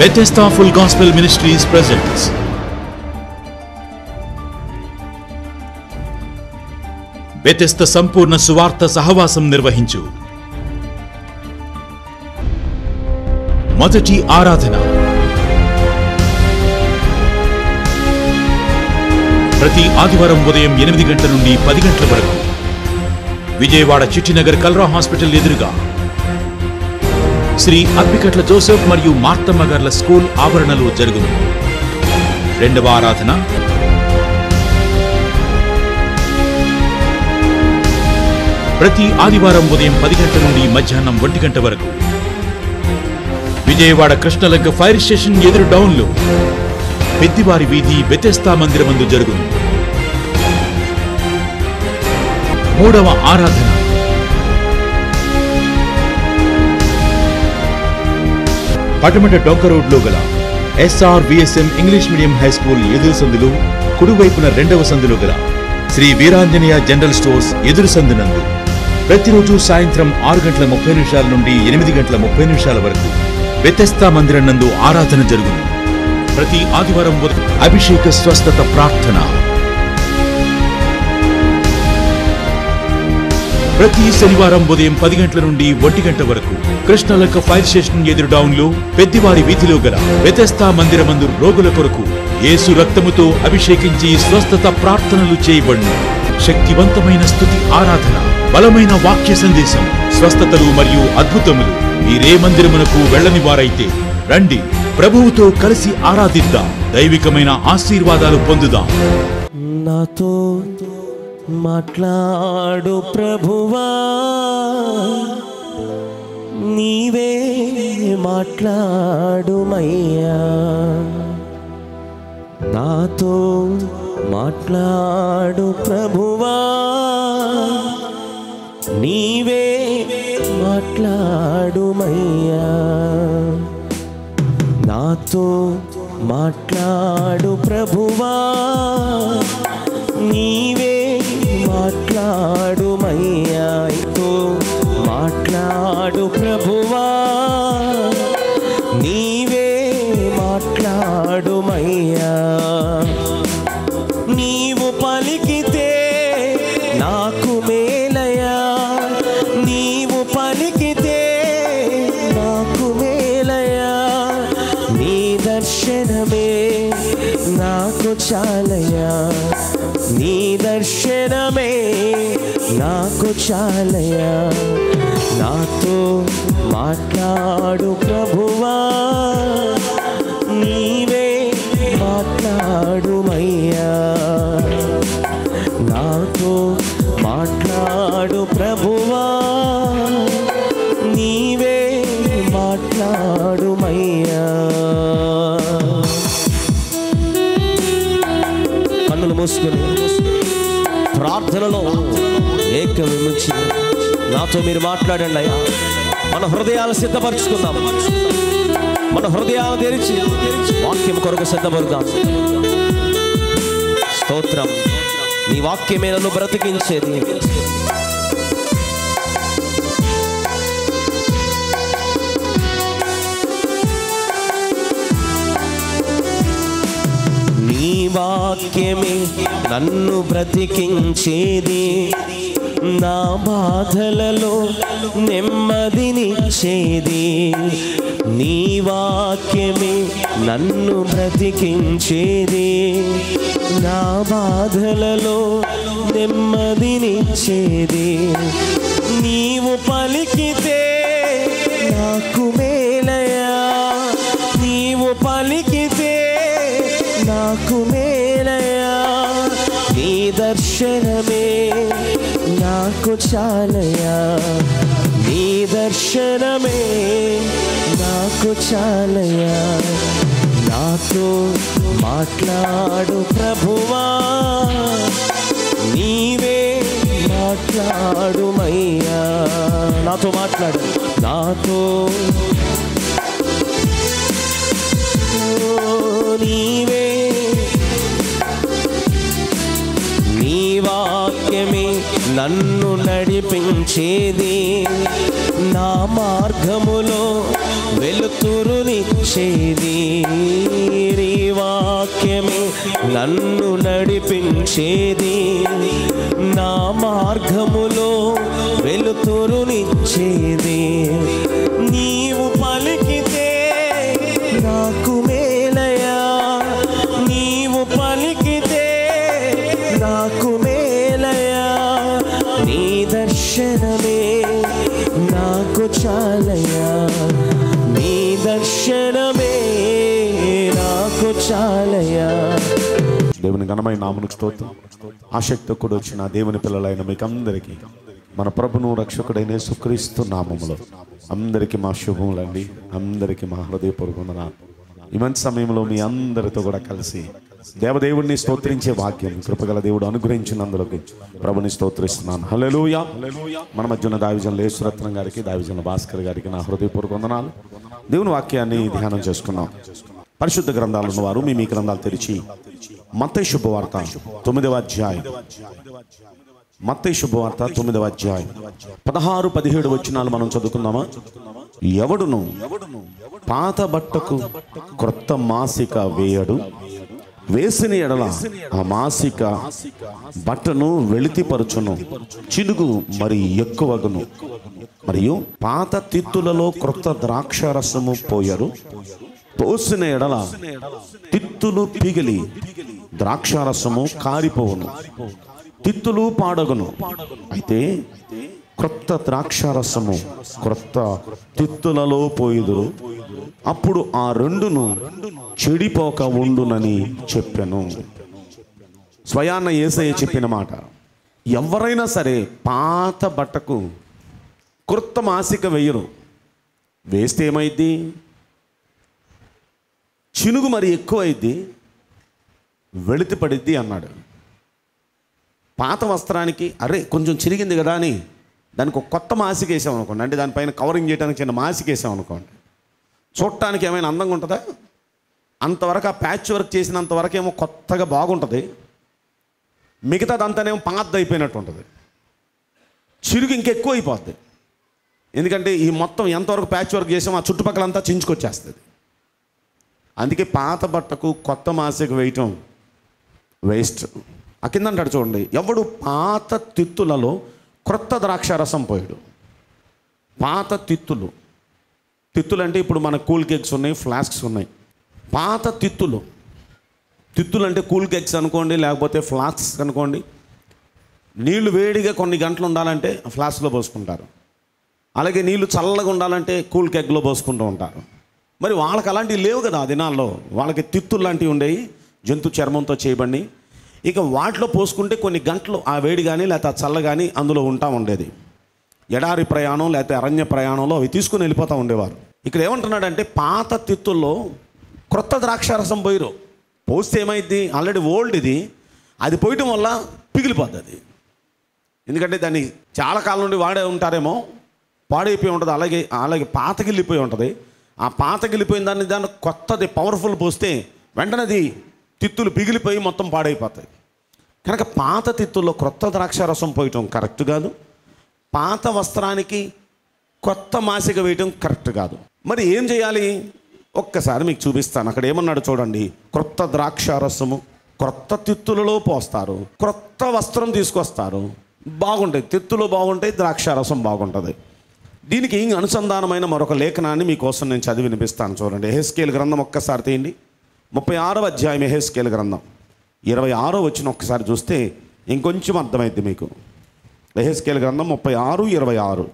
Bethesda Full Gospel Ministries presents Bethesda సంపూర్ణ సువార్త సహవాసం నిర్వహించు మొదటి ఆరాధన ప్రతి ఆదివారం ఉదయం ఎనిమిది గంటల నుండి పది గంటల వరకు విజయవాడ చిట్టినగర్ కల్రా హాస్పిటల్ ఎదురుగా శ్రీ అప్పికట్ల జోసెఫ్ మరియు మార్తమ్మ గార్ల స్కూల్ ఆవరణలో జరుగును రెండవ ఆరాధన ప్రతి ఆదివారం ఉదయం పది గంటల నుండి మధ్యాహ్నం ఒంటి గంట వరకు విజయవాడ కృష్ణలంక ఫైర్ స్టేషన్ ఎదురు డౌన్లో పెద్దివారి వీధి బెతెస్తా మందిరమందు జరుగును మూడవ ఆరాధన పటమట డొంక రోడ్లో గల SR VSM English medium high school ఎదురు సందులు కుడివైపున రెండవ సందులో గల శ్రీ వీరాంజనేయ జనరల్ స్టోర్స్ ఎదురు సందునందు ప్రతిరోజు సాయంత్రం ఆరు గంటల ముప్పై నిమిషాల నుండి ఎనిమిది గంటల ముప్పై నిమిషాల వరకు వ్యతస్థా మందిరం నందు ఆరాధన జరుగును ప్రతి ఆదివారం ఉదయం అభిషేక స్వస్థత ప్రార్థన ప్రతి శనివారం ఉదయం పది గంటల నుండి ఒంటి గంట వరకు కృష్ణలంక ఫైర్ స్టేషన్ ఎదురు డౌన్ లో పెద్దివారి వీధిలో గల వ్యతస్థా మందిరమందు రోగుల కొరకు యేసు రక్తముతో అభిషేకించి స్వస్థత ప్రార్థనలు చేయబడును శక్తివంతమైన స్థుతి ఆరాధన బలమైన వాక్య సందేశం స్వస్థతలు మరియు అద్భుతములు మీరే మందిరమునకు వెళ్ళని వారైతే రండి ప్రభువుతో కలిసి ఆరాధిద్దాం దైవికమైన ఆశీర్వాదాలు పొందుదాం నాతో మాట్లాడు ప్రభువా నీవే మాట్లాడుమయ్యా నాతో మాట్లాడు ప్రభువా నీవే మాట్లాడుమయ్యా నాతో మాట్లాడు ప్రభువా నీవే మాట్లాడుమయ్యాతో మాట్లాడు ప్రభువా నీవే మాట్లాడుమయ్యా నీవు పలికితే నాకు మేలయా నీవు పలికితే నాకు మేలయా నీ దర్శనమే నాకు చాలయా నీ దర్శనమే నాకు చాలయా నాతో మాట్లాడు ప్రభువా నీవే మాట్లాడుమయ్యా నాతో మాట్లాడు ప్రభువా నీవే మాట్లాడుమయ్యా కన్నులు మూసుకుని ప్రార్థనలో ఏకమించి నాతో మీరు మాట్లాడండి అయ్యా మన హృదయాలు సిద్ధపరచుకుందాం మన హృదయాలు తెరిచి వాక్యం కొరకు సిద్ధపడదాం స్తోత్రం నీ వాక్యమే నన్ను బ్రతికించేది నీ వాక్యమే నన్ను బ్రతికించేది నా బాధలలో నెమ్మదినిచ్చేది నీ వాక్యమే నన్ను బ్రతికించేది నా బాధలలో నెమ్మదినిచ్చేది నీవు పలికితే నాకు మేలయా నీవు పలికితే నాకు మేలయా నీ దర్శనమే నాకు చాలయా నీ దర్శనమే నాకు చాలయా నాతో మాట్లాడు ప్రభువా నీవే మాట్లాడుమయ్యా నాతో మాట్లాడు నాతో ఓ, నీవే నీ వాక్యమే నన్ను నడిపించేది నా మార్గములో వెలుగు వెలుతురునిచ్చేది నీ వాక్యమే నన్ను నడిపించేది నా మార్గములో వెలుతురునిచ్చేది నీవు పలికితే నాకు మేలయా నీవు పలికితే నాకు మేలయా నీ దర్శనమే నాకు చాలయా నీ దర్శనమే నాకు చాలయా దేవుని ఘనమైన నామనికి స్తోత్రం ఆసక్తి కూడా వచ్చిన దేవుని పిల్లలైన మీకు అందరికీ మన ప్రభును రక్షకుడైన సుక్రీస్తు నామములో అందరికీ మా శుభములండి అందరికీ మా హృదయపూర్వక ఈ మంచి సమయంలో మీ అందరితో కూడా కలిసి దేవదేవుడిని స్తోత్రించే వాక్యం కృపగల దేవుడు అనుగ్రహించినందులకు ప్రభుని స్తోత్రిస్తున్నాను హల్లెలూయా మన మధ్యన దావిజన్ లేసురత్నం గారికి దావిజన్ భాస్కర్ గారికి నా హృదయపూర్వక వందనాలు దేవుని వాక్యాన్ని ధ్యానం చేసుకున్నాం పరిశుద్ధ గ్రంథాలు ఉన్నవారు మీ మీ గ్రంథాలు తెరిచి మత్తయి శుభవార్త తొమ్మిదవ అధ్యాయం మత్తయి శుభవార్త తొమ్మిదవ అధ్యాయం పదహారు పదిహేడు వచనాలు మనం చదువుకుందామా ఎవడును పాత బట్టకు క్రొత్త మాసిక వేయడు వేసిన ఎడల ఆ మాసిక బట్టను వెళితిపరచును చినుగు మరి ఎక్కువగును మరియు పాత తిత్తులలో క్రొత్త ద్రాక్ష రసము పోయరు పోసిన ఎడల తిత్తులు పిగిలి ద్రాక్షారసము కారిపోవును తిత్తులు పాడగును అయితే క్రొత్త ద్రాక్షారసము క్రొత్త తిత్తులలో పోయిదురు అప్పుడు ఆ రెండును చెడిపోక ఉండునని చెప్పాను స్వయాన్న ఏసయ్య చెప్పిన మాట ఎవరైనా సరే పాత బట్టకు క్రొత్త మాసిక వేయరు వేస్తే ఏమైద్ది చినుగు మరి ఎక్కువైద్ది వెళితి పడిద్ది అన్నాడు పాత వస్త్రానికి అరే కొంచెం చిరిగింది కదా అని దానికి ఒక కొత్త మాసిక వేసాం అనుకోండి అంటే దానిపైన కవరింగ్ చేయడానికి చిన్న మాసిక వేసాం అనుకోండి చూడటానికి ఏమైనా అందంగా ఉంటుందా అంతవరకు ఆ ప్యాచ్ వర్క్ చేసినంత వరకు ఏమో కొత్తగా బాగుంటుంది మిగతాదంతానేమో పాతది అయిపోయినట్టు ఉంటుంది చిరుగు ఇంకెక్కువ అయిపోద్ది ఎందుకంటే ఈ మొత్తం ఎంతవరకు ప్యాచ్ వర్క్ చేసామో ఆ చుట్టుపక్కలంతా చించుకొచ్చేస్తుంది అందుకే పాత బట్టకు కొత్త మాసిక వేయటం వేస్ట్ ఆ కింద అంటాడు చూడండి ఎవడు పాత తిత్తులలో క్రొత్త ద్రాక్షారసం పోయాడు పాత తిత్తులు తిత్తులు అంటే ఇప్పుడు మన కూల్ కేక్స్ ఉన్నాయి ఫ్లాస్క్స్ ఉన్నాయి పాత తిత్తులు తిత్తులు అంటే కూల్ కేక్స్ అనుకోండి లేకపోతే ఫ్లాస్క్స్ అనుకోండి నీళ్లు వేడిగా కొన్ని గంటలు ఉండాలంటే ఫ్లాస్క్లో పోసుకుంటారు అలాగే నీళ్లు చల్లగా ఉండాలంటే కూల్ కేక్లో పోసుకుంటూ ఉంటారు మరి వాళ్ళకి అలాంటివి లేవు కదా ఆ దినాల్లో వాళ్ళకి తిత్తులు లాంటివి ఉండేవి జంతు చర్మంతో చేయబడి ఇక వాటిలో పోసుకుంటే కొన్ని గంటలు ఆ వేడి కానీ లేకపోతే ఆ చల్ల కానీ అందులో ఉంటా ఉండేది ఎడారి ప్రయాణం లేకపోతే అరణ్య ప్రయాణంలో అవి తీసుకుని వెళ్ళిపోతూ ఉండేవారు ఇక్కడ ఏమంటున్నాడంటే పాత తిత్తుల్లో క్రొత్త ద్రాక్షారసం పోయిరు పోస్తే ఏమైంది ఆల్రెడీ ఓల్డ్ ఇది అది పోయటం వల్ల పిగిలిపోద్ది అది ఎందుకంటే దాన్ని చాలా కాలం నుండి వాడే ఉంటారేమో పాడైపోయి ఉంటుంది అలాగే అలాగే పాతగిల్లిపోయి ఉంటుంది ఆ పాతగిల్లిపోయిన దాన్ని దాన్ని కొత్తది పవర్ఫుల్ పోస్తే వెంటనే అది తిత్తులు పిగిలిపోయి మొత్తం పాడైపోతాయి కనుక పాత తిత్తుల్లో క్రొత్త ద్రాక్షారసం పోయటం కరెక్ట్ కాదు పాత వస్త్రానికి కొత్త మాసిక వేయటం కరెక్ట్ కాదు మరి ఏం చేయాలి ఒక్కసారి మీకు చూపిస్తాను అక్కడ ఏమన్నాడు చూడండి క్రొత్త ద్రాక్షారసము క్రొత్త తిత్తులలో పోస్తారు క్రొత్త వస్త్రం తీసుకొస్తారు బాగుంటాయి తిత్తులు బాగుంటాయి ద్రాక్షారసం బాగుంటుంది దీనికి అనుసంధానమైన మరొక లేఖనాన్ని మీకోసం నేను చదివి వినిపిస్తాను చూడండి ఎహెస్కేల్ గ్రంథం ఒక్కసారి తీయండి ముప్పై ఆరవ అధ్యాయం ఎహెస్కేల్ గ్రంథం ఇరవై ఆరో వచ్చిన ఒక్కసారి చూస్తే ఇంకొంచెం అర్థమైద్ది మీకు ఎహెస్కేల్ గ్రంథం ముప్పై ఆరు ఇరవై ఆరు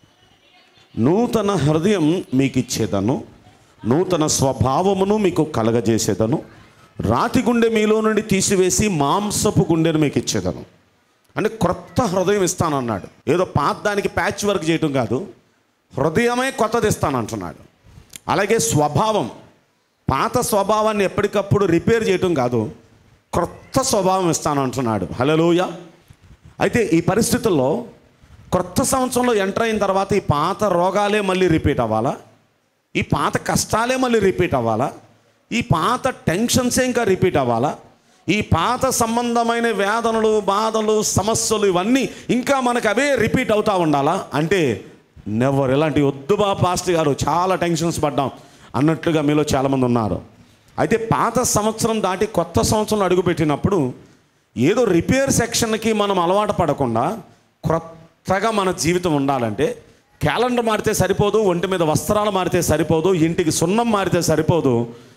నూతన హృదయం మీకు ఇచ్చేదను నూతన స్వభావమును మీకు కలగజేసేదను రాతి గుండె మీలో నుండి తీసివేసి మాంసపు గుండెను మీకు ఇచ్చేదను అంటే క్రొత్త హృదయం ఇస్తానన్నాడు ఏదో పాత దానికి ప్యాచ్ వర్క్ చేయటం కాదు హృదయమే కొత్తది ఇస్తానంటున్నాడు అలాగే స్వభావం పాత స్వభావాన్ని ఎప్పటికప్పుడు రిపేర్ చేయటం కాదు క్రొత్త స్వభావం ఇస్తానంటున్నాడు హలోయ అయితే ఈ పరిస్థితుల్లో క్రొత్త సంవత్సరంలో ఎంటర్ అయిన తర్వాత ఈ పాత రోగాలే మళ్ళీ రిపీట్ అవ్వాలా ఈ పాత కష్టాలే మళ్ళీ రిపీట్ అవ్వాలా ఈ పాత టెన్షన్సే ఇంకా రిపీట్ అవ్వాలా ఈ పాత సంబంధమైన వేదనలు బాధలు సమస్యలు ఇవన్నీ ఇంకా మనకు అవే రిపీట్ అవుతూ ఉండాలా అంటే నెవర్ ఇలాంటి వద్దు బా పాస్ట్ గారు చాలా టెన్షన్స్ పడ్డాం అన్నట్లుగా మీలో చాలామంది ఉన్నారు అయితే పాత సంవత్సరం దాటి కొత్త సంవత్సరం అడుగుపెట్టినప్పుడు ఏదో రిపేర్ సెక్షన్కి మనం అలవాటు పడకుండా క్రొత్తగా మన జీవితం ఉండాలంటే క్యాలెండర్ మారితే సరిపోదు ఒంటి మీద వస్త్రాలు మారితే సరిపోదు ఇంటికి సున్నం మారితే సరిపోదు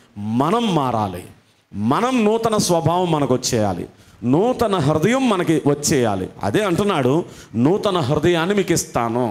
మనం మారాలి మనం నూతన స్వభావం మనకు వచ్చేయాలి నూతన హృదయం మనకి వచ్చేయాలి అదే అంటున్నాడు నూతన హృదయాన్ని మీకు ఇస్తాను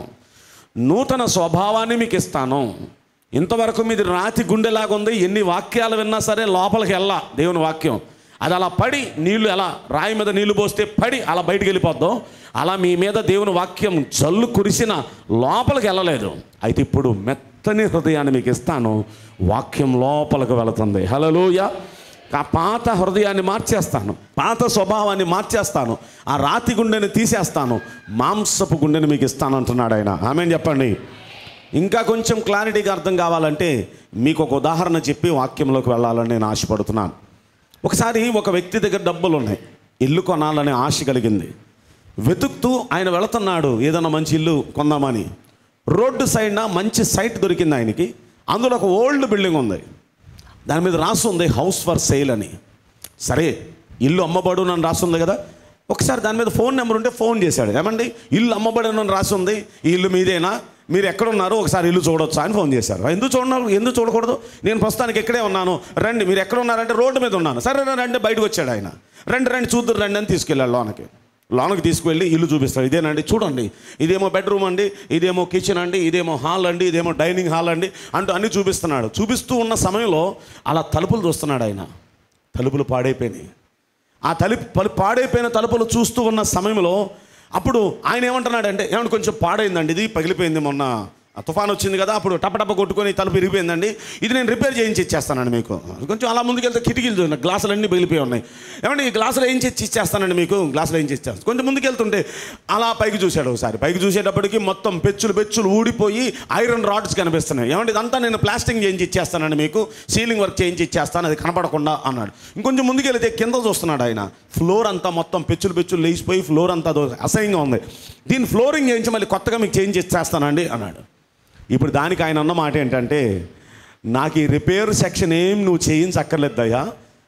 నూతన స్వభావాన్ని మీకు ఇస్తాను ఇంతవరకు మీది రాతి గుండెలాగా ఉంది ఎన్ని వాక్యాలు విన్నా సరే లోపలికి వెళ్ళా దేవుని వాక్యం అది అలా పడి నీళ్లు ఎలా రాయి మీద నీళ్లు పోస్తే పడి అలా బయటికి వెళ్ళిపోద్దాం అలా మీ మీద దేవుని వాక్యం జల్లు కురిసిన లోపలికి వెళ్ళలేదు అయితే ఇప్పుడు మెత్తని హృదయాన్ని మీకు ఇస్తాను వాక్యం లోపలికి వెళుతుంది హలోయ ఆ పాత హృదయాన్ని మార్చేస్తాను పాత స్వభావాన్ని మార్చేస్తాను ఆ రాతి గుండెని తీసేస్తాను మాంసపు గుండెని మీకు ఇస్తాను అంటున్నాడు ఆయన ఆమె చెప్పండి ఇంకా కొంచెం క్లారిటీగా అర్థం కావాలంటే మీకు ఒక ఉదాహరణ చెప్పి వాక్యంలోకి వెళ్ళాలని నేను ఆశపడుతున్నాను ఒకసారి ఒక వ్యక్తి దగ్గర డబ్బులు ఉన్నాయి ఇల్లు కొనాలనే ఆశ కలిగింది వెతుకుతూ ఆయన వెళుతున్నాడు ఏదైనా మంచి ఇల్లు కొందామని రోడ్డు సైడ్న మంచి సైట్ దొరికింది ఆయనకి అందులో ఒక ఓల్డ్ బిల్డింగ్ ఉంది దాని మీద రాసి ఉంది హౌస్ ఫర్ సేల్ అని సరే ఇల్లు అమ్మబడు అని రాసి ఉంది కదా ఒకసారి దాని మీద ఫోన్ నెంబర్ ఉంటే ఫోన్ చేశాడు ఏమండి ఇల్లు అమ్మబడు అని రాసి ఉంది ఈ ఇల్లు మీదేనా మీరు ఎక్కడున్నారో ఒకసారి ఇల్లు చూడొచ్చా అని ఫోన్ చేశారు ఎందుకు చూడన్నారు ఎందుకు చూడకూడదు నేను ప్రస్తుతానికి ఇక్కడే ఉన్నాను రండి మీరు ఎక్కడ ఉన్నారంటే రోడ్డు మీద ఉన్నాను సరే రండి, రండి బయటకు వచ్చాడు ఆయన రండి రండి చూద్దరు రండి అని తీసుకెళ్ళాడు లోనకి లోనకి తీసుకువెళ్ళి ఇల్లు చూపిస్తాడు ఇదేనండి చూడండి ఇదేమో బెడ్రూమ్ అండి ఇదేమో కిచెన్ అండి ఇదేమో హాల్ అండి ఇదేమో డైనింగ్ హాల్ అండి అంటూ అన్నీ చూపిస్తున్నాడు చూపిస్తూ ఉన్న సమయంలో అలా తలుపులు చూస్తున్నాడు ఆయన తలుపులు పాడైపోయినాయి ఆ తలుపు పలు పాడైపోయిన తలుపులు చూస్తూ ఉన్న సమయంలో అప్పుడు ఆయన ఏమంటున్నాడంటే ఏమంటే కొంచెం పాడైందండి ఇది పగిలిపోయింది మొన్న ఆ తుఫాన్ వచ్చింది కదా అప్పుడు టపటప కొట్టుకొని తలుపు ఇరిగిపోయిందండి ఇది నేను రిపేర్ చేయించి ఇచ్చేస్తానండి మీకు కొంచెం అలా ముందుకెళ్తే కిటికీలు చూడండి గ్లాసులు అన్నీ పగిలిపోయి ఉన్నాయి ఏమంటే ఈ గ్లాసులు వేయించి ఇచ్చి ఇచ్చేస్తానండి మీకు గ్లాసులు వేయించి ఇచ్చేస్తాను కొంచెం ముందుకెళ్తుంటే అలా పైకి చూశాడు ఒకసారి పైకి చూసేటప్పటికి మొత్తం పెచ్చులు పెచ్చులు ఊడిపోయి ఐరన్ రాడ్స్ కనిపిస్తున్నాయి ఏమంటే ఇదంతా నేను ప్లాస్టింగ్ చేయించి ఇచ్చేస్తానండి మీకు సీలింగ్ వర్క్ చేయించి ఇచ్చేస్తాను అది కనపడకుండా అన్నాడు ఇంకొంచెం ముందుకెళ్తే కింద చూస్తున్నాడు ఆయన ఫ్లోర్ అంతా మొత్తం పెచ్చులు పెచ్చులు లేచిపోయి ఫ్లోర్ అంతా అదో అసహ్యంగా ఉంది దీని ఫ్లోరింగ్ చేయించి మళ్ళీ కొత్తగా మీకు చేంజ్ ఇచ్చేస్తానండి అన్నాడు ఇప్పుడు దానికి ఆయన అన్న మాట ఏంటంటే నాకు ఈ రిపేర్ సెక్షన్ ఏం నువ్వు చేయించక్కర్లేదయ్యా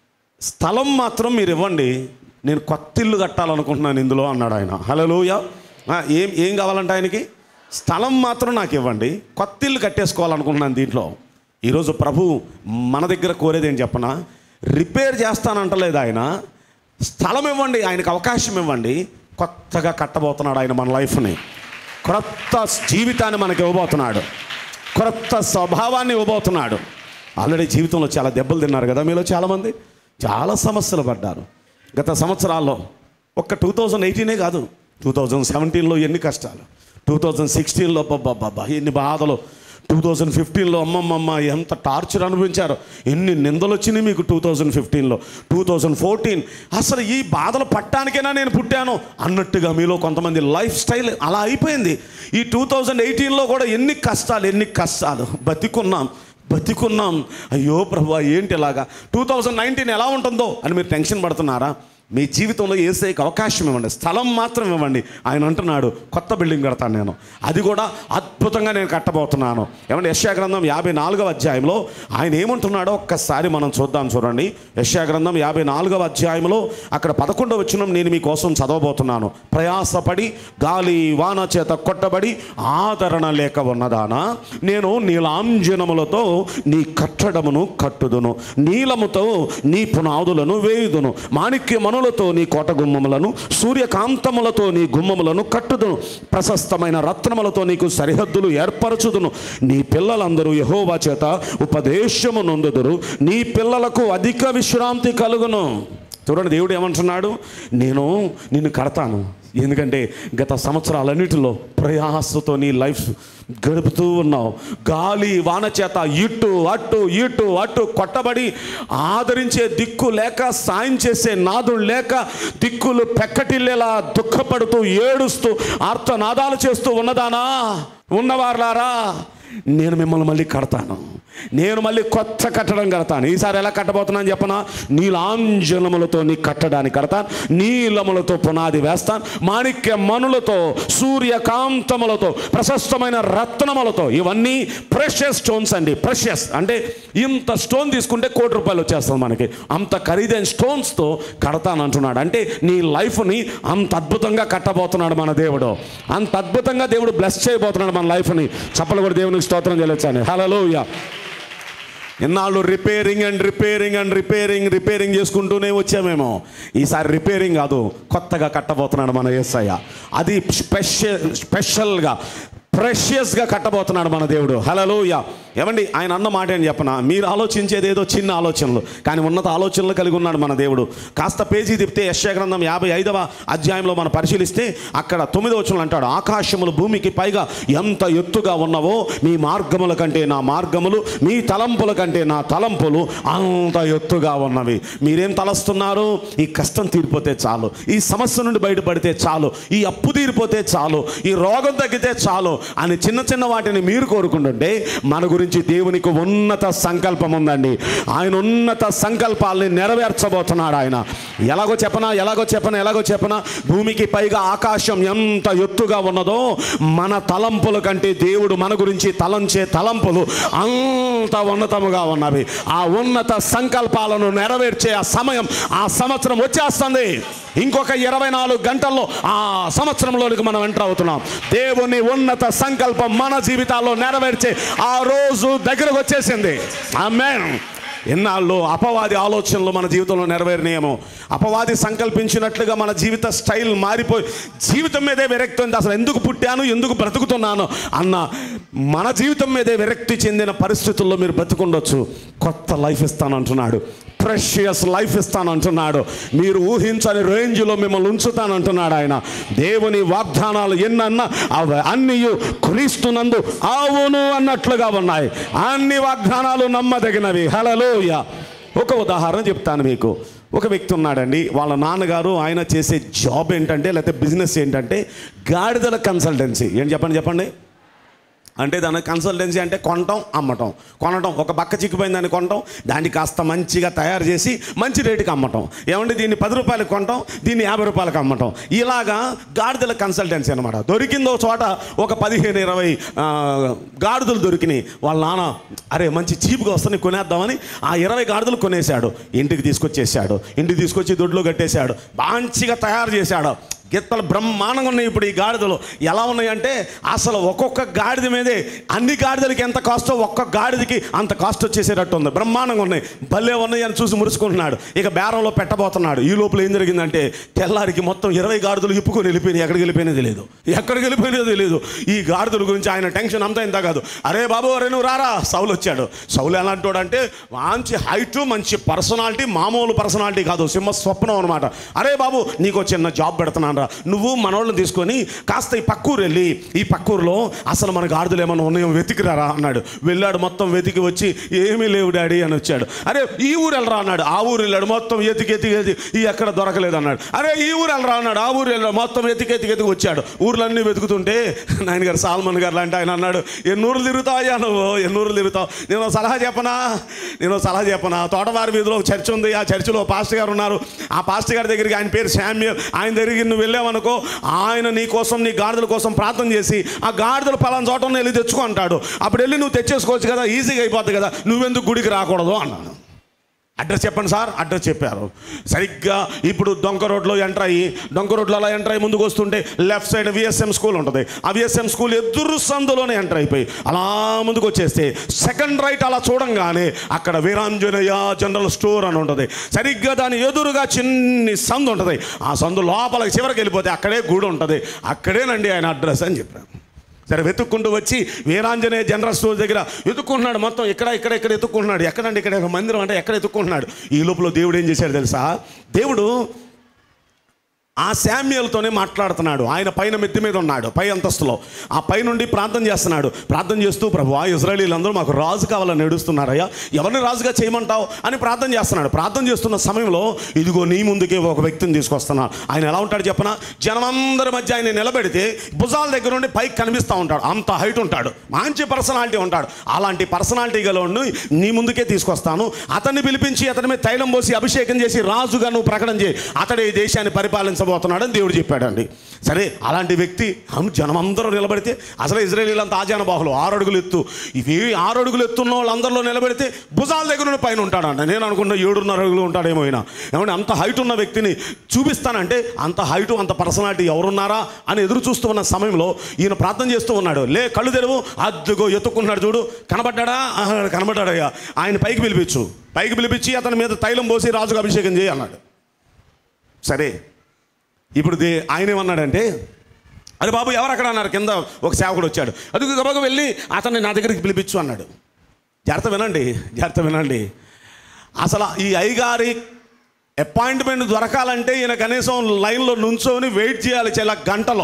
స్థలం మాత్రం మీరు ఇవ్వండి నేను కొత్త ఇల్లు కట్టాలనుకుంటున్నాను ఇందులో అన్నాడు ఆయన హలోయ ఏం ఏం కావాలంటే ఆయనకి స్థలం మాత్రం నాకు ఇవ్వండి కొత్త ఇల్లు కట్టేసుకోవాలనుకుంటున్నాను దీంట్లో ఈరోజు ప్రభు మన దగ్గర కోరేది ఏం చెప్పనా రిపేర్ చేస్తానంటలేదు ఆయన స్థలం ఇవ్వండి ఆయనకు అవకాశం ఇవ్వండి కొత్తగా కట్టబోతున్నాడు ఆయన మన లైఫ్ని క్రొత్త జీవితాన్ని మనకి ఇవ్వబోతున్నాడు క్రొత్త స్వభావాన్ని ఇవ్వబోతున్నాడు ఆల్రెడీ జీవితంలో చాలా దెబ్బలు తిన్నారు కదా మీలో చాలామంది చాలా సమస్యలు పడ్డారు గత సంవత్సరాల్లో ఒక్క టూ థౌజండ్ ఎయిటీనే కాదు టూ థౌజండ్ సెవెంటీన్లో ఎన్ని కష్టాలు టూ థౌజండ్ సిక్స్టీన్లో బాబా ఎన్ని బాధలు టూ థౌజండ్ ఫిఫ్టీన్లో అమ్మమ్మమ్మ ఎంత టార్చర్ అనుభవించారు ఎన్ని నిందలు వచ్చినాయి మీకు టూ థౌజండ్ ఫిఫ్టీన్లో టూ థౌజండ్ ఫోర్టీన్ అసలు ఈ బాధలు పట్టడానికైనా నేను పుట్టాను అన్నట్టుగా మీలో కొంతమంది లైఫ్ స్టైల్ అలా అయిపోయింది ఈ టూ థౌజండ్ ఎయిటీన్లో కూడా ఎన్ని కష్టాలు ఎన్ని కష్టాలు బతికున్నాం బతికున్నాం అయ్యో ప్రభు ఏంటి ఇలాగా టూ థౌజండ్ నైన్టీన్ ఎలా ఉంటుందో అని మీరు టెన్షన్ పడుతున్నారా మీ జీవితంలో ఏసైకి అవకాశం ఇవ్వండి స్థలం మాత్రం ఇవ్వండి ఆయన అంటున్నాడు కొత్త బిల్డింగ్ కడతాను నేను అది కూడా అద్భుతంగా నేను కట్టబోతున్నాను ఏమంటే యశ్యా గ్రంథం యాభై నాలుగవ అధ్యాయంలో ఆయన ఏమంటున్నాడో ఒక్కసారి మనం చూద్దాం చూడండి యశ్యా గ్రంథం యాభై నాలుగవ అధ్యాయంలో అక్కడ పదకొండవ వచ్చిన నేను మీకోసం చదవబోతున్నాను ప్రయాసపడి గాలి వాన చేత కొట్టబడి ఆదరణ లేక ఉన్నదానా నేను నీలాంజనములతో నీ కట్టడమును కట్టుదును నీలముతో నీ పునాదులను వేయుదును మాణిక్య మనులతో నీ కోట గుమ్మములను సూర్యకాంతములతో నీ గుమ్మములను కట్టుదును ప్రశస్తమైన రత్నములతో నీకు సరిహద్దులు ఏర్పరచుదును నీ పిల్లలందరూ యహోవా చేత ఉపదేశము నొందుదురు నీ పిల్లలకు అధిక విశ్రాంతి కలుగును చూడండి దేవుడు ఏమంటున్నాడు నేను నిన్ను కడతాను ఎందుకంటే గత సంవత్సరాలన్నిటిలో ప్రయాసతో నీ లైఫ్ గడుపుతూ ఉన్నావు గాలి వాన చేత ఇటు అటు ఇటు అటు కొట్టబడి ఆదరించే దిక్కు లేక సాయం చేసే నాదుడు లేక దిక్కులు పెక్కటిల్లేలా దుఃఖపడుతూ ఏడుస్తూ ఆర్తనాదాలు చేస్తూ ఉన్నదానా ఉన్నవారులారా నేను మిమ్మల్ని మళ్ళీ కడతాను నేను మళ్ళీ కొత్త కట్టడం కడతాను ఈసారి ఎలా కట్టబోతున్నాను చెప్పనా నీలాంజనములతో నీ కట్టడానికి కడతాను నీలములతో పునాది వేస్తాను మాణిక్య మనులతో సూర్యకాంతములతో ప్రశస్తమైన రత్నములతో ఇవన్నీ ప్రెషస్ స్టోన్స్ అండి ప్రెషస్ అంటే ఇంత స్టోన్ తీసుకుంటే కోటి రూపాయలు వచ్చేస్తుంది మనకి అంత ఖరీదైన స్టోన్స్తో కడతాను అంటున్నాడు అంటే నీ లైఫ్ని అంత అద్భుతంగా కట్టబోతున్నాడు మన దేవుడు అంత అద్భుతంగా దేవుడు బ్లెస్ చేయబోతున్నాడు మన లైఫ్ని చప్పలు కూడా దేవునికి స్తోత్రం చేయొచ్చాను హలోయ ఇన్నాళ్ళు repairing and repairing and repairing repairing చేసుకుంటూనే వచ్చామేమో ఈసారి రిపేరింగ్ కాదు కొత్తగా కట్టబోతున్నాడు మన యేసయ్య అది స్పెషల్ స్పెషల్గా ప్రెషియస్గా కట్టబోతున్నాడు మన దేవుడు హలలోయ ఏమండి ఆయన అన్న మాట ఏం చెప్పనా మీరు ఆలోచించేది ఏదో చిన్న ఆలోచనలు కానీ ఉన్నత ఆలోచనలు కలిగి ఉన్నాడు మన దేవుడు కాస్త పేజీ తిప్పితే యశ్యా గ్రంథం యాభై ఐదవ అధ్యాయంలో మనం పరిశీలిస్తే అక్కడ తొమ్మిదో వచనంలో అంటాడు ఆకాశములు భూమికి పైగా ఎంత ఎత్తుగా ఉన్నవో మీ మార్గముల కంటే నా మార్గములు మీ తలంపుల కంటే నా తలంపులు అంత ఎత్తుగా ఉన్నవి మీరేం తలస్తున్నారు ఈ కష్టం తీరిపోతే చాలు ఈ సమస్య నుండి బయటపడితే చాలు ఈ అప్పు తీరిపోతే చాలు ఈ రోగం తగ్గితే చాలు అని చిన్న చిన్న వాటిని మీరు కోరుకుంటుంటే మన గురించి దేవునికి ఉన్నత సంకల్పం ఉందండి ఆయన ఉన్నత సంకల్పాల్ని నెరవేర్చబోతున్నాడు ఆయన ఎలాగో చెప్పనా ఎలాగో చెప్పనా ఎలాగో చెప్పనా భూమికి పైగా ఆకాశం ఎంత ఎత్తుగా ఉన్నదో మన తలంపుల కంటే దేవుడు మన గురించి తలంచే తలంపులు అంత ఉన్నతముగా ఉన్నవి ఆ ఉన్నత సంకల్పాలను నెరవేర్చే ఆ సమయం ఆ సంవత్సరం వచ్చేస్తుంది ఇంకొక ఇరవై నాలుగు గంటల్లో ఆ సంవత్సరంలోనికి మనం ఎంటర్ అవుతున్నాం దేవుని ఉన్నత సంకల్పం మన జీవితాల్లో నెరవేర్చే ఆ రోజు దగ్గరకు వచ్చేసింది ఆమెన్ ఎన్నాళ్ళు అపవాది ఆలోచనలు మన జీవితంలో నెరవేరినాయేమో అపవాది సంకల్పించినట్లుగా మన జీవిత స్టైల్ మారిపోయి జీవితం మీదే విరక్తి ఉంది అసలు ఎందుకు పుట్టాను ఎందుకు బ్రతుకుతున్నాను అన్న మన జీవితం మీదే విరక్తి చెందిన పరిస్థితుల్లో మీరు బ్రతుకుండొచ్చు కొత్త లైఫ్ ఇస్తానంటున్నాడు ప్రెషియస్ లైఫ్ ఇస్తానంటున్నాడు మీరు ఊహించని రేంజ్లో మిమ్మల్ని ఉంచుతానంటున్నాడు ఆయన దేవుని వాగ్దానాలు ఎన్నన్నా అవి అన్నీ క్రీస్తునందు అవును అన్నట్లుగా ఉన్నాయి అన్ని వాగ్దానాలు నమ్మదగినవి హలలోయ ఒక ఉదాహరణ చెప్తాను మీకు ఒక వ్యక్తి ఉన్నాడండి వాళ్ళ నాన్నగారు ఆయన చేసే జాబ్ ఏంటంటే లేకపోతే బిజినెస్ ఏంటంటే గాడిదల కన్సల్టెన్సీ ఏంటి చెప్పండి చెప్పండి అంటే దాని కన్సల్టెన్సీ అంటే కొనటం అమ్మటం కొనటం ఒక బక్క చిక్కిపోయిందని కొనటం దాన్ని కాస్త మంచిగా తయారు చేసి మంచి రేటుకి అమ్మటం ఏమంటే దీన్ని పది రూపాయలకు కొనటం దీన్ని యాభై రూపాయలకు అమ్మటం ఇలాగా గాడిదల కన్సల్టెన్సీ అనమాట దొరికిందో చోట ఒక పదిహేను ఇరవై ఆ, గాడిదలు దొరికినాయి వాళ్ళ నాన్న అరే మంచి చీప్గా వస్తుంది కొనేద్దామని ఆ ఇరవై గాడిదలు కొనేశాడు ఇంటికి తీసుకొచ్చేసాడు ఇంటికి తీసుకొచ్చి దొడ్లో కట్టేశాడు మంచిగా తయారు చేశాడు గిత్తలు బ్రహ్మాండంగా ఉన్నాయి ఇప్పుడు ఈ గాడిదలు ఎలా ఉన్నాయంటే అసలు ఒక్కొక్క గాడిద మీదే అన్ని గాడిదలకి ఎంత కాస్టో ఒక్క గాడిదకి అంత కాస్ట్ వచ్చేసేటట్టు ఉంది బ్రహ్మాండంగా ఉన్నాయి భలే ఉన్నాయి అని చూసి మురుసుకుంటున్నాడు ఇక బేరంలో పెట్టబోతున్నాడు ఈ లోపల ఏం జరిగిందంటే తెల్లారికి మొత్తం ఇరవై గాడిదలు ఇప్పుకొని వెళ్ళిపోయినాయి ఎక్కడికి వెళ్ళిపోయినా తెలియదు ఎక్కడికి వెళ్ళిపోయినా తెలియదు ఈ గాడిదల గురించి ఆయన టెన్షన్ అంతా ఇంత కాదు అరే బాబు అరే నువ్వు రారా సౌలు వచ్చాడు సౌలు ఎలాంటి అంటే మంచి హైట్ మంచి పర్సనాలిటీ మామూలు పర్సనాలిటీ కాదు సింహ స్వప్నం అనమాట అరే బాబు నీకు చిన్న జాబ్ పెడుతున్నాను రా నువ్వు మనోళ్ళని తీసుకొని కాస్త ఈ పక్కూరు వెళ్ళి ఈ పక్కూరులో అసలు మన గాడిదలు ఏమన్నా ఉన్నాయో వెతికిరారా అన్నాడు వెళ్ళాడు మొత్తం వెతికి వచ్చి ఏమీ లేవు డాడీ అని వచ్చాడు అరే ఈ ఊరు వెళ్ళరా అన్నాడు ఆ ఊరు వెళ్ళాడు మొత్తం ఎతికి ఎతికి ఎతికి ఈ ఎక్కడ దొరకలేదు అన్నాడు అరే ఈ ఊరు వెళ్ళరా అన్నాడు ఆ ఊరు వెళ్ళాడు మొత్తం ఎతికి ఎతికి ఎతికి వచ్చాడు ఊర్లన్నీ వెతుకుతుంటే నాయన గారు సాల్మన్ గారు లాంటి ఆయన అన్నాడు ఎన్ని ఊర్లు తిరుగుతావయ్యా నువ్వు ఎన్ని ఊర్లు తిరుగుతావు నేను ఒక సలహా చెప్పనా నేను ఒక సలహా చెప్పనా తోటవారి వీధిలో ఒక చర్చ్ ఉంది ఆ చర్చిలో పాస్టర్ గారు ఉన్నారు ఆ పాస్టర్ గారి దగ్గరికి ఆయన పేరు శామ్యుల్ ఆయన దగ్గరికి నువ్వు వెళ్ళావనుకో ఆయన నీ కోసం నీ గాడిదల కోసం ప్రార్థన చేసి ఆ గాడిదలు పలానా చోట ఉన్న వెళ్ళి తెచ్చుకో అంటాడు అప్పుడు వెళ్ళి నువ్వు తెచ్చేసుకోవచ్చు కదా ఈజీగా అయిపోద్ది కదా నువ్వెందుకు గుడికి రాకూడదు అన్నాను అడ్రస్ చెప్పండి సార్ అడ్రస్ చెప్పారు సరిగ్గా ఇప్పుడు డొంక రోడ్లో ఎంటర్ అయ్యి డొంక రోడ్లో అలా ఎంటర్ అయ్యి ముందుకు వస్తుంటే లెఫ్ట్ సైడ్ విఎస్ఎం స్కూల్ ఉంటుంది ఆ విఎస్ఎం స్కూల్ ఎదురు సందులోనే ఎంటర్ అయిపోయి అలా ముందుకు వచ్చేస్తే సెకండ్ రైట్ అలా చూడంగానే అక్కడ వీరాంజనేయ జనరల్ స్టోర్ అని ఉంటుంది సరిగ్గా దాని ఎదురుగా చిన్ని సందు ఉంటుంది ఆ సందు లోపలికి చివరికి వెళ్ళిపోతే అక్కడే గుడి ఉంటుంది అక్కడేనండి ఆయన అడ్రస్ అని చెప్పాను సరే వెతుక్కుంటూ వచ్చి వీరాంజనేయ జనరల్ స్టోర్ దగ్గర వెతుక్కుంటున్నాడు మొత్తం ఇక్కడ ఇక్కడ ఇక్కడ ఎత్తుకుంటున్నాడు ఎక్కడండి ఇక్కడ ఒక మందిరం అంటే ఎక్కడ ఎత్తుకుంటున్నాడు ఈ లోపల దేవుడు ఏం చేశాడు తెలుసా దేవుడు ఆ శామ్యులతోనే మాట్లాడుతున్నాడు ఆయన పైన మెత్తి మీద ఉన్నాడు పై అంతస్తులో ఆ పై నుండి ప్రార్థన చేస్తున్నాడు ప్రార్థన చేస్తూ ప్రభు ఇజ్రాయలీలందరూ మాకు రాజు కావాలని ఏడుస్తున్నారయ్యా ఎవరిని రాజుగా చేయమంటావు అని ప్రార్థన చేస్తున్నాడు ప్రార్థన చేస్తున్న సమయంలో ఇదిగో నీ ముందుకే ఒక వ్యక్తిని తీసుకొస్తున్నాడు ఆయన ఎలా ఉంటాడు చెప్పనా జనమందరి మధ్య ఆయన నిలబెడితే భుజాల దగ్గర నుండి పైకి కనిపిస్తూ ఉంటాడు అంత హైట్ ఉంటాడు మంచి పర్సనాలిటీ ఉంటాడు అలాంటి పర్సనాలిటీ గలవాడిని నీ ముందుకే తీసుకొస్తాను అతన్ని పిలిపించి అతని మీద తైలం పోసి అభిషేకం చేసి రాజుగా నువ్వు ప్రకటన చేయి అతడే ఈ దేశాన్ని పరిపాలించబోతున్నాడని దేవుడు చెప్పాడండి సరే అలాంటి వ్యక్తి అమ్ జనమందరూ నిలబడితే అసలు ఇజ్రాయేలీలంతా ఆజాన బాహులు ఆరు అడుగులు ఎత్తు ఇవి ఆరు అడుగులు ఎత్తున్న వాళ్ళందరిలో నిలబెడితే భుజాల దగ్గర నుండి పైన ఉంటాడంట నేను అనుకున్న ఏడున్నర అడుగులు ఉంటాడేమో అయినా ఏమంటే అంత హైట్ ఉన్న వ్యక్తిని చూపిస్తానంటే అంత హైటు అంత పర్సనాలిటీ ఎవరున్నారా అని ఎదురు చూస్తూ ఉన్న సమయంలో ఈయన ప్రార్థన చేస్తూ ఉన్నాడు లే కళ్ళు తెరువు అద్దుగో ఎత్తుకున్నాడు చూడు కనబడ్డాడా ఆహా, కనబడ్డాడయ్యా ఆయన పైకి పిలిపించు పైకి పిలిపించి అతని మీద తైలం పోసి రాజుకు అభిషేకం చేయి అన్నాడు సరే ఇప్పుడు దే ఆయన ఏమన్నాడంటే అరే బాబు ఎవరు అక్కడ అన్నారు కింద ఒక సేవకుడు వచ్చాడు అది గబగ వెళ్ళి అతన్ని నా దగ్గరికి పిలిపించు అన్నాడు జాగ్రత్త వినండి జాగ్రత్త వినండి అసలు ఈ అయ్యగారి అపాయింట్మెంట్ దొరకాలంటే ఈయన కనీసం లైన్లో నుంచొని వెయిట్ చేయాలి చాలా గంటలో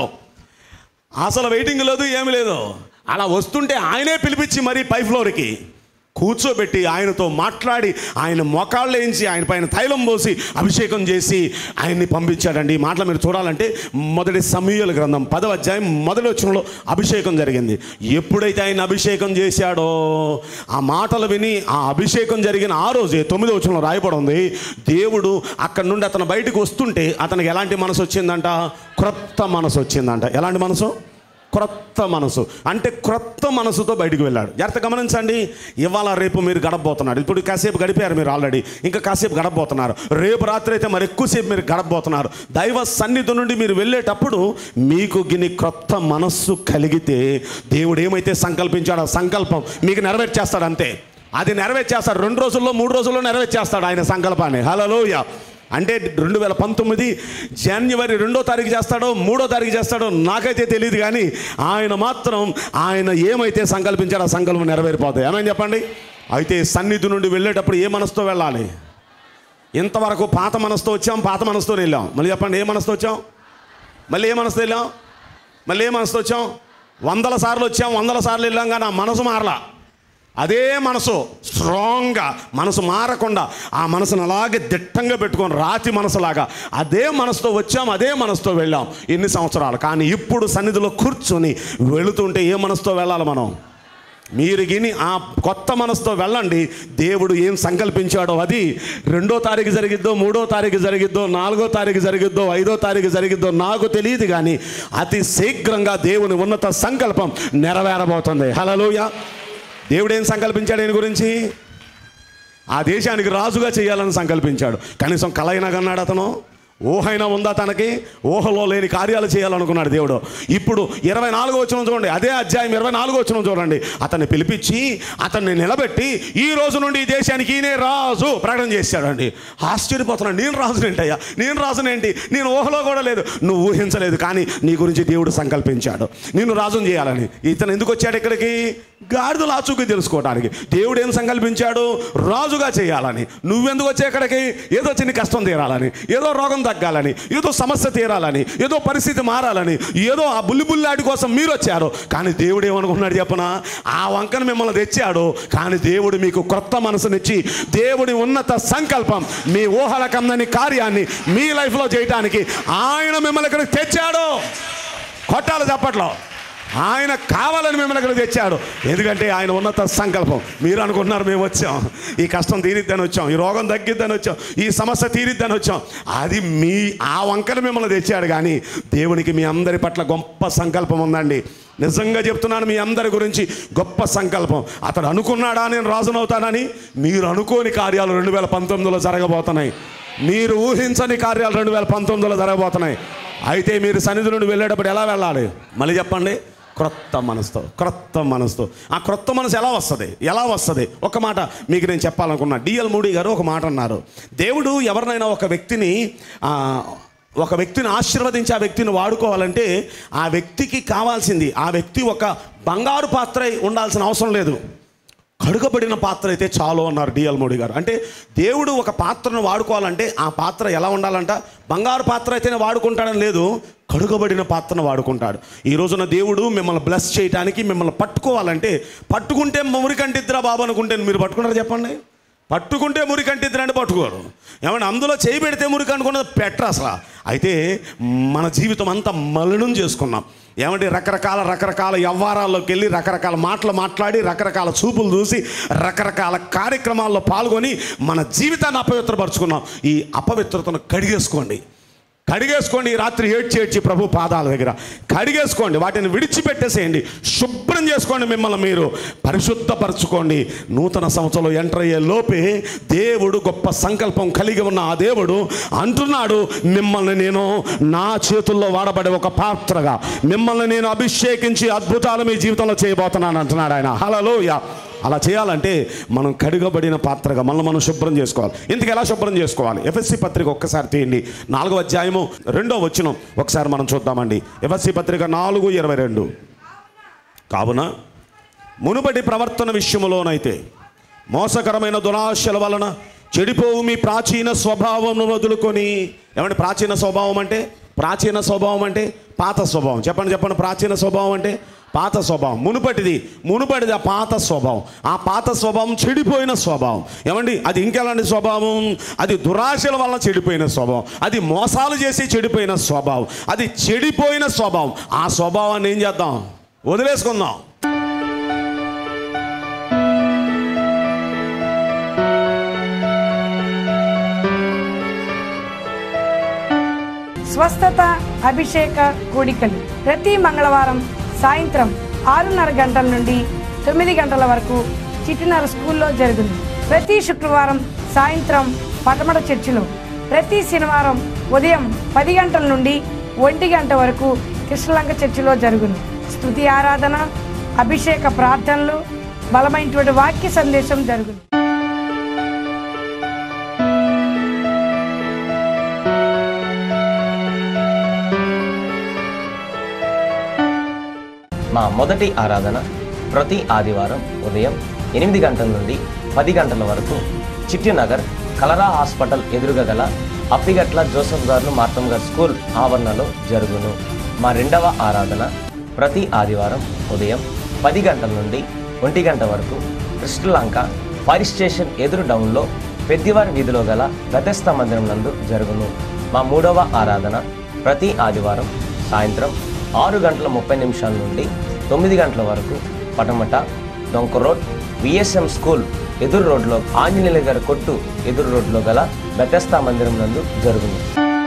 అసలు వెయిటింగ్ లేదు ఏమీ లేదు అలా వస్తుంటే ఆయనే పిలిపించి మరీ పై ఫ్లోర్కి కూర్చోబెట్టి ఆయనతో మాట్లాడి ఆయన మొకాళ్ళు వేయించి ఆయన పైన తైలం పోసి అభిషేకం చేసి ఆయన్ని పంపించాడండి ఈ మాటలు మీరు చూడాలంటే మొదటి సమూహల గ్రంథం పదవ అధ్యాయం మొదటి వచనంలో అభిషేకం జరిగింది ఎప్పుడైతే ఆయన అభిషేకం చేశాడో ఆ మాటలు విని ఆ అభిషేకం జరిగిన ఆ రోజే తొమ్మిదో వచనంలో రాయబడి ఉంది దేవుడు అక్కడి నుండి అతను బయటకు వస్తుంటే అతనికి ఎలాంటి మనసు వచ్చిందంట క్రొత్త మనసు వచ్చిందంట ఎలాంటి మనసు క్రొత్త మనసు అంటే క్రొత్త మనసుతో బయటికి వెళ్ళాడు జాగ్రత్త గమనించండి ఇవాళ రేపు మీరు గడపబోతున్నారు ఇప్పుడు కాసేపు గడిపారు మీరు ఆల్రెడీ ఇంకా కాసేపు గడపబోతున్నారు రేపు రాత్రి అయితే మరి ఎక్కువసేపు మీరు గడపబోతున్నారు దైవ సన్నిధి నుండి మీరు వెళ్ళేటప్పుడు మీకు గిని క్రొత్త మనస్సు కలిగితే దేవుడు ఏమైతే సంకల్పించాడో ఆ సంకల్పం మీకు నెరవేర్చేస్తాడు అంతే అది నెరవేర్చేస్తాడు రెండు రోజుల్లో మూడు రోజుల్లో నెరవేర్చేస్తాడు ఆయన సంకల్పాన్ని హలోయ అంటే రెండు వేల పంతొమ్మిది జనవరి రెండో తారీఖు చేస్తాడో మూడో తారీఖు చేస్తాడో నాకైతే తెలియదు కానీ ఆయన మాత్రం ఆయన ఏమైతే సంకల్పించాడో ఆ సంకల్పం నెరవేరిపోతాయి ఏమని చెప్పండి అయితే సన్నిధి నుండి వెళ్ళేటప్పుడు ఏ మనసుతో వెళ్ళాలి ఇంతవరకు పాత మనసుతో వచ్చాం పాత మనసుతో వెళ్ళాం మళ్ళీ చెప్పండి ఏ మనసుతో వచ్చాం మళ్ళీ ఏ మనసుతో వెళ్ళాం మళ్ళీ ఏ మనసుతో వచ్చాం వందల సార్లు వచ్చాం వందల సార్లు వెళ్ళాం కానీ ఆ మనసు మారలా అదే మనసు స్ట్రాంగ్గా మనసు మారకుండా ఆ మనసును అలాగే దిట్టంగా పెట్టుకొని రాతి మనసులాగా అదే మనసుతో వచ్చాం అదే మనసుతో వెళ్ళాం ఎన్ని సంవత్సరాలు కానీ ఇప్పుడు సన్నిధిలో కూర్చొని వెళుతుంటే ఏ మనసుతో వెళ్ళాలి మనం మీరు గిని ఆ కొత్త మనసుతో వెళ్ళండి దేవుడు ఏం సంకల్పించాడో అది రెండో తారీఖు జరిగిద్దో మూడో తారీఖు జరిగిద్దో నాలుగో తారీఖు జరిగిద్దో ఐదో తారీఖు జరిగిద్దో నాకు తెలియదు కానీ అతి శీఘ్రంగా దేవుని ఉన్నత సంకల్పం నెరవేరబోతుంది హలలోయ దేవుడు ఏం సంకల్పించాడు దీని గురించి ఆ దేశానికి రాజుగా చేయాలని సంకల్పించాడు కనీసం కలయినా కన్నాడు అతను ఊహైనా ఉందా తనకి ఊహలో లేని కార్యాలు చేయాలనుకున్నాడు దేవుడు ఇప్పుడు ఇరవై నాలుగో వచ్చిన చూడండి అదే అధ్యాయం ఇరవై నాలుగో వచ్చిన చూడండి అతన్ని పిలిపించి అతన్ని నిలబెట్టి ఈ రోజు నుండి ఈ దేశానికి ఈయనే రాజు ప్రకటన చేశాడండి ఆశ్చర్యపోతున్నాడు నేను రాజునేంటయ్యా నేను రాజునేంటి నేను ఊహలో కూడా లేదు నువ్వు ఊహించలేదు కానీ నీ గురించి దేవుడు సంకల్పించాడు నిన్ను రాజుని చేయాలని ఇతను ఎందుకు వచ్చాడు ఇక్కడికి గాడిదలు ఆచూకీ తెలుసుకోవడానికి దేవుడు ఏం సంకల్పించాడు రాజుగా చేయాలని నువ్వెందుకు వచ్చే ఇక్కడికి ఏదో చిన్న కష్టం తీరాలని ఏదో రోగం తగ్గాలని ఏదో సమస్య తీరాలని ఏదో పరిస్థితి మారాలని ఏదో ఆ బుల్లి బుల్లాడి కోసం మీరు వచ్చారు కానీ దేవుడు ఏమనుకున్నాడు చెప్పనా ఆ వంకను మిమ్మల్ని తెచ్చాడు కానీ దేవుడు మీకు కొత్త మనసునిచ్చి దేవుడి ఉన్నత సంకల్పం మీ ఊహల కందని కార్యాన్ని మీ లైఫ్లో చేయటానికి ఆయన మిమ్మల్ని ఇక్కడికి తెచ్చాడు కొట్టాలి చప్పట్లో ఆయన కావాలని మిమ్మల్ని ఇక్కడ తెచ్చాడు ఎందుకంటే ఆయన ఉన్నత సంకల్పం మీరు అనుకుంటున్నారు మేము వచ్చాం ఈ కష్టం తీరిద్దని వచ్చాం ఈ రోగం తగ్గిద్దని వచ్చాం ఈ సమస్య తీరిద్దని వచ్చాం అది మీ ఆ వంకన మిమ్మల్ని తెచ్చాడు కానీ దేవునికి మీ అందరి పట్ల గొప్ప సంకల్పం ఉందండి నిజంగా చెప్తున్నాను మీ అందరి గురించి గొప్ప సంకల్పం అతడు అనుకున్నాడా నేను రాజునవుతానని మీరు అనుకోని కార్యాలు రెండు వేల పంతొమ్మిదిలో జరగబోతున్నాయి మీరు ఊహించని కార్యాలు రెండు వేల పంతొమ్మిదిలో జరగబోతున్నాయి అయితే మీరు సన్నిధి నుండి వెళ్ళేటప్పుడు ఎలా వెళ్ళాలి మళ్ళీ చెప్పండి క్రొత్త మనసుతో క్రొత్త మనసుతో ఆ క్రొత్త మనసు ఎలా వస్తుంది ఎలా వస్తుంది ఒక మాట మీకు నేను చెప్పాలనుకున్నా డిఎల్ మూడీ గారు ఒక మాట అన్నారు దేవుడు ఎవరినైనా ఒక వ్యక్తిని ఆ, ఒక వ్యక్తిని ఆశీర్వదించి ఆ వ్యక్తిని వాడుకోవాలంటే ఆ వ్యక్తికి కావాల్సింది ఆ వ్యక్తి ఒక బంగారు పాత్ర అయి ఉండాల్సిన అవసరం లేదు కడుగబడిన పాత్ర అయితే చాలు అన్నారు డిఎల్ మోడీ గారు అంటే దేవుడు ఒక పాత్రను వాడుకోవాలంటే ఆ పాత్ర ఎలా ఉండాలంట బంగారు పాత్ర అయితేనే వాడుకుంటాడని లేదు కడుగబడిన పాత్రను వాడుకుంటాడు ఈ రోజున దేవుడు మిమ్మల్ని బ్లెస్ చేయడానికి మిమ్మల్ని పట్టుకోవాలంటే పట్టుకుంటే మురికంటిద్దిరా బాబు అనుకుంటే మీరు పట్టుకుంటారు చెప్పండి పట్టుకుంటే మురికంటిద్దిరంటే పట్టుకోరు ఏమంటే అందులో చేయి పెడితే మురికి అనుకున్నది పెట్టరు అసలు అయితే మన జీవితం అంతా మలినం చేసుకున్నాం ఏమంటే రకరకాల రకరకాల వ్యవహారాల్లోకి వెళ్ళి రకరకాల మాటలు మాట్లాడి రకరకాల చూపులు చూసి రకరకాల కార్యక్రమాల్లో పాల్గొని మన జీవితాన్ని అపవిత్రపరుచుకున్నాం ఈ అపవిత్రతను కడిగేసుకోండి కడిగేసుకోండి ఈ రాత్రి ఏడ్చి ఏడ్చి ప్రభు పాదాల దగ్గర కడిగేసుకోండి వాటిని విడిచిపెట్టేసేయండి శుభ్రం చేసుకోండి మిమ్మల్ని మీరు పరిశుద్ధపరచుకోండి నూతన సంవత్సరంలో ఎంటర్ అయ్యే లోపే దేవుడు గొప్ప సంకల్పం కలిగి ఉన్న ఆ దేవుడు అంటున్నాడు మిమ్మల్ని నేను నా చేతుల్లో వాడబడే ఒక పాత్రగా మిమ్మల్ని నేను అభిషేకించి అద్భుతాలు మీ జీవితంలో చేయబోతున్నాను అంటున్నాడు ఆయన హలోయ అలా చేయాలంటే మనం కడుగబడిన పాత్రగా మనం మనం శుభ్రం చేసుకోవాలి ఇందుకు ఎలా శుభ్రం చేసుకోవాలి ఎఫ్ఎస్సి పత్రిక ఒక్కసారి తీయండి నాలుగో అధ్యాయము రెండో వచ్చిన ఒకసారి మనం చూద్దామండి ఎఫ్ఎస్సి పత్రిక నాలుగు ఇరవై రెండు కావున మునుపటి ప్రవర్తన విషయములోనైతే మోసకరమైన దురాశల వలన చెడిపోవు మీ ప్రాచీన స్వభావం వదులుకొని ఏమంటే ప్రాచీన స్వభావం అంటే ప్రాచీన స్వభావం అంటే పాత స్వభావం చెప్పండి చెప్పండి ప్రాచీన స్వభావం అంటే పాత స్వభావం మునుపటిది మునుపటిది ఆ పాత స్వభావం ఆ పాత స్వభావం చెడిపోయిన స్వభావం ఏమండి అది ఇంకెలాంటి స్వభావం అది దురాశల వల్ల చెడిపోయిన స్వభావం అది మోసాలు చేసి చెడిపోయిన స్వభావం అది చెడిపోయిన స్వభావం ఆ స్వభావాన్ని ఏం చేద్దాం వదిలేసుకుందాం స్వస్థత అభిషేక కూడికలు ప్రతి మంగళవారం సాయంత్రం ఆరున్నర గంటల నుండి తొమ్మిది గంటల వరకు చిట్టినర స్కూల్లో జరుగును ప్రతి శుక్రవారం సాయంత్రం పటమట చర్చిలో ప్రతి శనివారం ఉదయం పది గంటల నుండి ఒంటి గంట వరకు కృష్ణలంక చర్చిలో జరుగును స్తుతి ఆరాధన అభిషేక ప్రార్థనలు బలమైనటువంటి వాక్య సందేశం జరుగును మా మొదటి ఆరాధన ప్రతి ఆదివారం ఉదయం ఎనిమిది గంటల నుండి పది గంటల వరకు చిట్టినగర్ కలరా హాస్పిటల్ ఎదురుగా గల అప్పిగట్ల జోసఫ్ గారు మార్తం గారు స్కూల్ ఆవరణలో జరుగును మా రెండవ ఆరాధన ప్రతి ఆదివారం ఉదయం పది గంటల నుండి ఒంటి గంట వరకు కృష్ణలంక ఫైర్ స్టేషన్ ఎదురు డౌన్లో పెద్దివారి వీధిలో గల గతస్థ మందిరం నందు జరుగును మా మూడవ ఆరాధన ప్రతి ఆదివారం సాయంత్రం ఆరు గంటల ముప్పై నిమిషాల నుండి తొమ్మిది గంటల వరకు పటమట డొంక రోడ్ విఎస్ఎం స్కూల్ ఎదురు రోడ్లో ఆంజనేయుల గారి కొట్టు ఎదురు రోడ్లో గల బెతస్తా మందిరం నందు జరుగును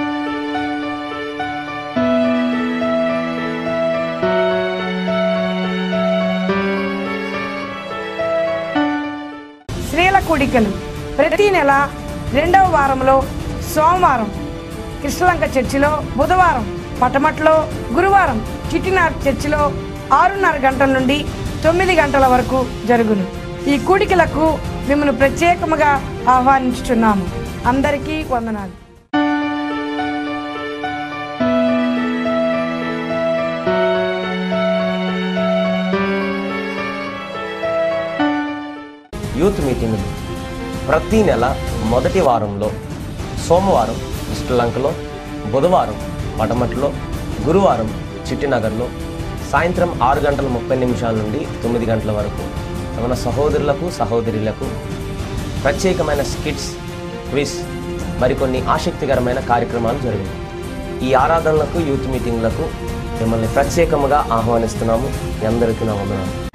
స్త్రీల కూడికలు ప్రతి నెల రెండవ వారంలో సోమవారం కృష్ణలంక చర్చిలో బుధవారం పటమట్లో గురువారం చిట్టినార్ చర్చిలో ఆరున్నర గంటల నుండి తొమ్మిది గంటల వరకు జరుగును ఈ కూడికలకు మిమ్మల్ని ప్రత్యేకముగా ఆహ్వానించుచున్నాము అందరికీ వందనాలు యూత్ మీటింగులు ప్రతి నెల మొదటి వారంలో సోమవారం శ్రీలంకలో బుధవారం పటమట్లో గురువారం చిట్టినగర్లో సాయంత్రం ఆరు గంటల ముప్పై నిమిషాల నుండి తొమ్మిది గంటల వరకు మన సహోదరులకు సహోదరులకు ప్రత్యేకమైన స్కిట్స్ క్విజ్ మరికొన్ని ఆసక్తికరమైన కార్యక్రమాలు జరిగాయి ఈ ఆరాధనలకు యూత్ మీటింగ్లకు మిమ్మల్ని ప్రత్యేకముగా ఆహ్వానిస్తున్నాము మీ అందరికీ నా వందనాలు